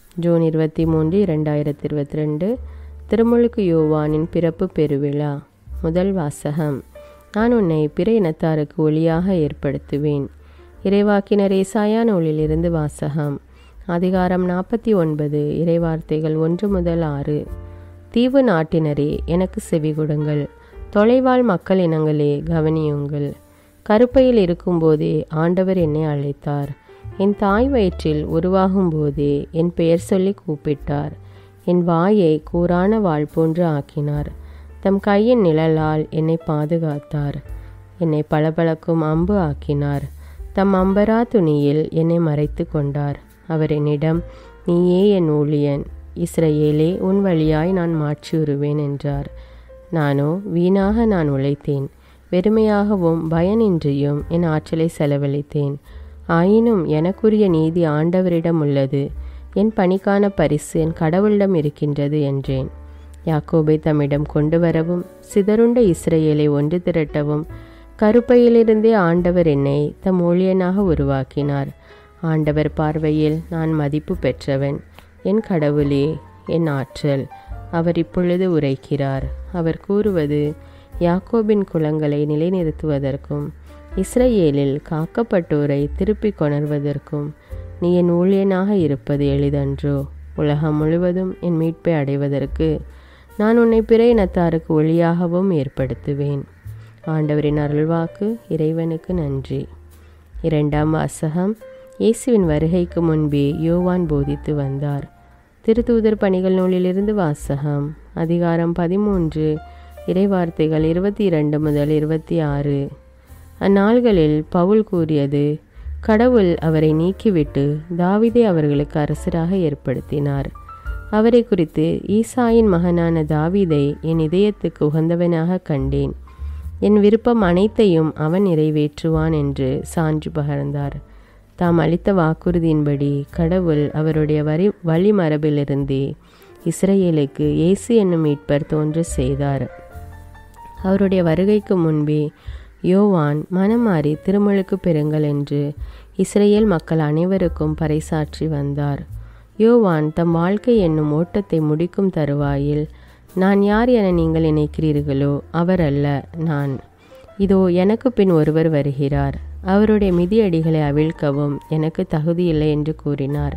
June இருபத்தி மூன்று இரண்டாயிரத்தி இருபத்தி ரெண்டு திருமுழுக்கு யோவானின் பிறப்பு பெருவிழா முதல் வாசகம் நான் உன்னை பிற இனத்தாருக்கு ஒளியாக ஏற்படுத்துவேன் இறைவாக்கினர் ஏசாயா நூலிலிருந்து வாசகம் அதிகாரம் நாற்பத்தி ஒன்பது இறைவார்த்தைகள் ஒன்று முதல் ஆறு தீவு நாட்டினரே எனக்கு செவி கொடுங்கள் தொலைவாழ் மக்கள் இனங்களே கவனியுங்கள் கருப்பையில் இருக்கும்போதே ஆண்டவர் என்னை அழைத்தார் என் தாய் வயிற்றில் உருவாகும் போதே என் பெயர் சொல்லி கூப்பிட்டார் என் வாயை கூரான வாள் போன்று ஆக்கினார் தம் கையின் நிழலால் என்னை பாதுகாத்தார் என்னை பளபளக்கும் அம்பு ஆக்கினார் தம் அம்பரா துணியில் என்னை மறைத்து கொண்டார் அவர் என்னிடம் நீயே என் ஊழியன் இஸ்ரவேலே உன் வழியாய் நான் மாற்றியுறுவேன் என்றார் நானோ வீணாக நான் உழைத்தேன் வெறுமையாகவும் பயனின்றியும் என் ஆற்றலை செலவழித்தேன் ஆயினும் எனக்குரிய நீதி ஆண்டவரிடம் உள்ளது என் பணிக்கான பரிசு என் கடவுளிடம் இருக்கின்றது என்றேன் யாக்கோபை தம்மிடம் கொண்டு வரவும் சிதறுண்ட இஸ்ரேலை ஒன்று திரட்டவும் கருப்பையிலிருந்தே ஆண்டவர் என்னை தம் ஊழியனாக உருவாக்கினார் ஆண்டவர் பார்வையில் நான் மதிப்பு பெற்றவன் என் கடவுளே என் ஆற்றல் அவர் இப்பொழுது உரைக்கிறார் அவர் கூறுவது யாக்கோபின் குலங்களை நிலைநிறுத்துவதற்கும் இஸ்ரேலில் காக்கப்பட்டோரை திருப்பிக் கொணர்வதற்கும் நீ என் ஊழியனாக இருப்பது எளிதன்றோ உலகம் முழுவதும் என் மீட்பை அடைவதற்கு நான் உன்னை பிற இனத்தாருக்கு ஒளியாகவும் ஏற்படுத்துவேன் ஆண்டவரின் அருள்வாக்கு இறைவனுக்கு நன்றி இரண்டாம் வாசகம் இயேசுவின் வருகைக்கு முன்பே யோவான் போதித்து வந்தார் திருத்தூதர் பணிகள் நூலிலிருந்து வாசகம் அதிகாரம் பதிமூன்று இறைவார்த்தைகள் இருபத்தி இரண்டு முதல் இருபத்தி ஆறு அந்நாள்களில் பவுல் கூறியது கடவுள் அவரை நீக்கிவிட்டு தாவிதை அவர்களுக்கு அரசராக ஏற்படுத்தினார் அவரை குறித்து ஈசாயின் மகனான தாவீதை என் இதயத்துக்கு உகந்தவனாக கண்டேன் என் விருப்பம் அனைத்தையும் அவன் நிறைவேற்றுவான் என்று சான்று பகர்ந்தார் தாம் அளித்த வாக்குறுதியின்படி கடவுள் அவருடைய வரி வழிமரபிலிருந்தே இஸ்ரேலுக்கு இயேசு என்னும் மீட்பர் தோன்ற செய்தார் அவருடைய வருகைக்கு முன்பே யோவான் மனமாறி திருமுழுக்கு பெறுங்கள் என்று இஸ்ரேல் மக்கள் அனைவருக்கும் பறைசாற்றி வந்தார் யோவான் தம் வாழ்க்கை என்னும் ஓட்டத்தை முடிக்கும் தருவாயில் நான் யார் என நீங்கள் நினைக்கிறீர்களோ அவர் அல்ல நான் இதோ எனக்கு பின் ஒருவர் வருகிறார் அவருடைய மிதியடிகளை அவிழ்க்கவும் எனக்கு தகுதியில்லை என்று கூறினார்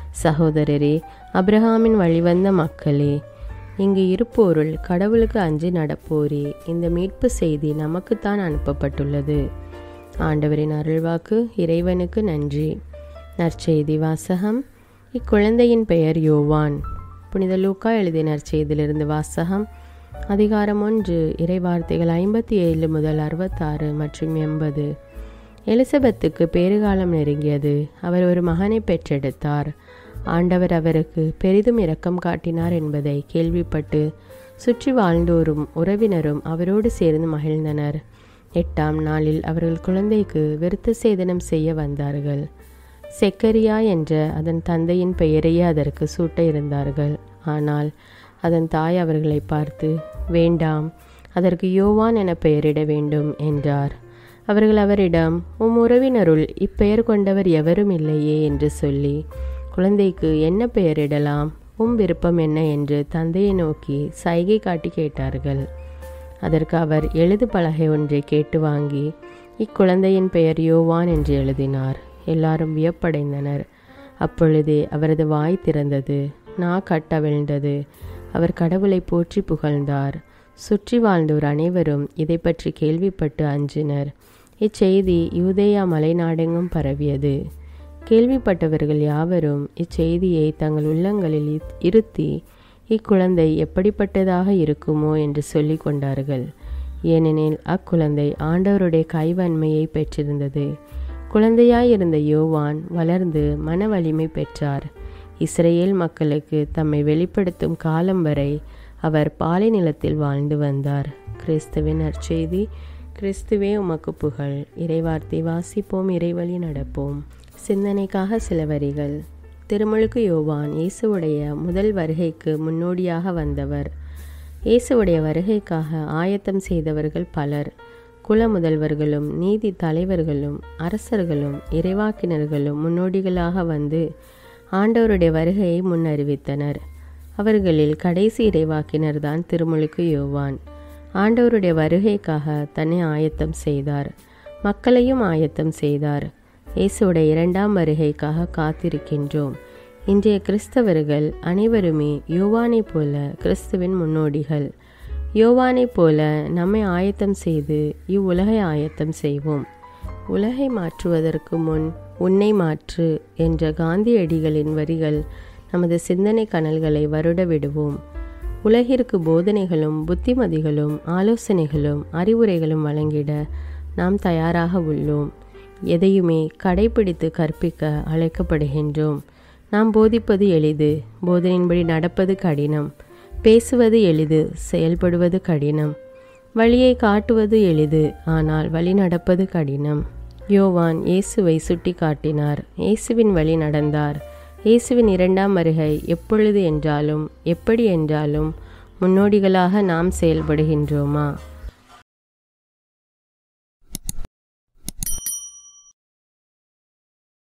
சகோதரரே அப்ரஹாமின் வழிவந்த மக்களே இங்கு இருப்போருள் கடவுளுக்கு அஞ்சி நடப்போரே இந்த மீட்பு செய்தி நமக்குத்தான் அனுப்பப்பட்டுள்ளது ஆண்டவரின் அருள்வாக்கு இறைவனுக்கு நன்றி நற்செய்தி வாசகம் இக்குழந்தையின் பெயர் யோவான் புனித லூக்கா எழுதிய நற்செய்தியிலிருந்து வாசகம் அதிகாரம் ஒன்று இறைவார்த்தைகள் ஐம்பத்தி ஏழு முதல் அறுபத்தாறு மற்றும் எண்பது எலிசபெத்துக்கு பேறுகாலம் நெருங்கியது அவர் ஒரு மகனை பெற்றெடுத்தார் ஆண்டவர் அவருக்கு பெரிதும் இரக்கம் காட்டினார் என்பதை கேள்விப்பட்டு சுற்றி வாழ்ந்தோரும் உறவினரும் அவரோடு சேர்ந்து மகிழ்ந்தனர் எட்டாம் நாளில் அவர்கள் குழந்தைக்கு விருத்த சேதனம் செய்ய வந்தார்கள் செக்கரியா என்ற அதன் தந்தையின் பெயரையே அதற்கு சூட்ட இருந்தார்கள் ஆனால் அதன் தாய் அவர்களை பார்த்து வேண்டாம் அதற்கு யோவான் என பெயரிட வேண்டும் என்றார் அவர்கள் அவரிடம் உம் உறவினருள் இப்பெயர் கொண்டவர் எவரும் இல்லையே என்று சொல்லி குழந்தைக்கு என்ன பெயரிடலாம் உம் விருப்பம் என்ன என்று தந்தையை நோக்கி சைகை காட்டி கேட்டார்கள் அதற்கு அவர் எழுது பலகை ஒன்றை கேட்டு வாங்கி இக்குழந்தையின் பெயர் யோவான் என்று எழுதினார் எல்லாரும் வியப்படைந்தனர் அப்பொழுதே அவரது வாய் திறந்தது நா கட்டவிழ்ந்தது அவர் கடவுளை போற்றி புகழ்ந்தார் சுற்றி வாழ்ந்தோர் அனைவரும் இதை பற்றி கேள்விப்பட்டு அஞ்சினர் இச்செய்தி யூதேயா மலைநாடெங்கும் பரவியது கேள்விப்பட்டவர்கள் யாவரும் இச்செய்தியை தங்கள் உள்ளங்களில் இருத்தி இக்குழந்தை எப்படிப்பட்டதாக இருக்குமோ என்று சொல்லிக் கொண்டார்கள் ஏனெனில் அக்குழந்தை ஆண்டவருடைய கைவன்மையை பெற்றிருந்தது குழந்தையாயிருந்த யோவான் வளர்ந்து மன வலிமை பெற்றார் இஸ்ரேல் மக்களுக்கு தம்மை வெளிப்படுத்தும் காலம் வரை அவர் பாலை நிலத்தில் வாழ்ந்து வந்தார் கிறிஸ்துவின் நற்செய்தி கிறிஸ்துவே உமக்கு புகழ் இறைவார்த்தை வாசிப்போம் இறைவழி நடப்போம் சிந்தனைக்காக சில வரிகள் திருமுழுக்கு யோவான் இயேசுவுடைய முதல் வருகைக்கு முன்னோடியாக வந்தவர் இயேசுவுடைய வருகைக்காக ஆயத்தம் செய்தவர்கள் பலர் குல முதல்வர்களும் நீதி தலைவர்களும் அரசர்களும் இறைவாக்கினர்களும் முன்னோடிகளாக வந்து ஆண்டவருடைய வருகையை முன்னறிவித்தனர் அவர்களில் கடைசி இறைவாக்கினர் தான் திருமுழுக்கு யோவான் ஆண்டவருடைய வருகைக்காக தன்னை ஆயத்தம் செய்தார் மக்களையும் ஆயத்தம் செய்தார் இயேசுடைய இரண்டாம் வருகைக்காக காத்திருக்கின்றோம் இன்றைய கிறிஸ்தவர்கள் அனைவருமே யோவானைப் போல கிறிஸ்துவின் முன்னோடிகள் யோவானைப் போல நம்மை ஆயத்தம் செய்து இவ்வுலகை ஆயத்தம் செய்வோம் உலகை மாற்றுவதற்கு முன் உன்னை மாற்று என்ற காந்தியடிகளின் வரிகள் நமது சிந்தனை கனல்களை வருட விடுவோம் உலகிற்கு போதனைகளும் புத்திமதிகளும் ஆலோசனைகளும் அறிவுரைகளும் வழங்கிட நாம் தயாராக உள்ளோம் எதையுமே கடைபிடித்து கற்பிக்க அழைக்கப்படுகின்றோம் நாம் போதிப்பது எளிது போதனையின்படி நடப்பது கடினம் பேசுவது எளிது செயல்படுவது கடினம் வழியை காட்டுவது எளிது ஆனால் வழி நடப்பது கடினம் யோவான் இயேசுவை சுட்டி காட்டினார் இயேசுவின் வழி நடந்தார் இயேசுவின் இரண்டாம் வருகை எப்பொழுது என்றாலும் எப்படி என்றாலும் முன்னோடிகளாக நாம் செயல்படுகின்றோமா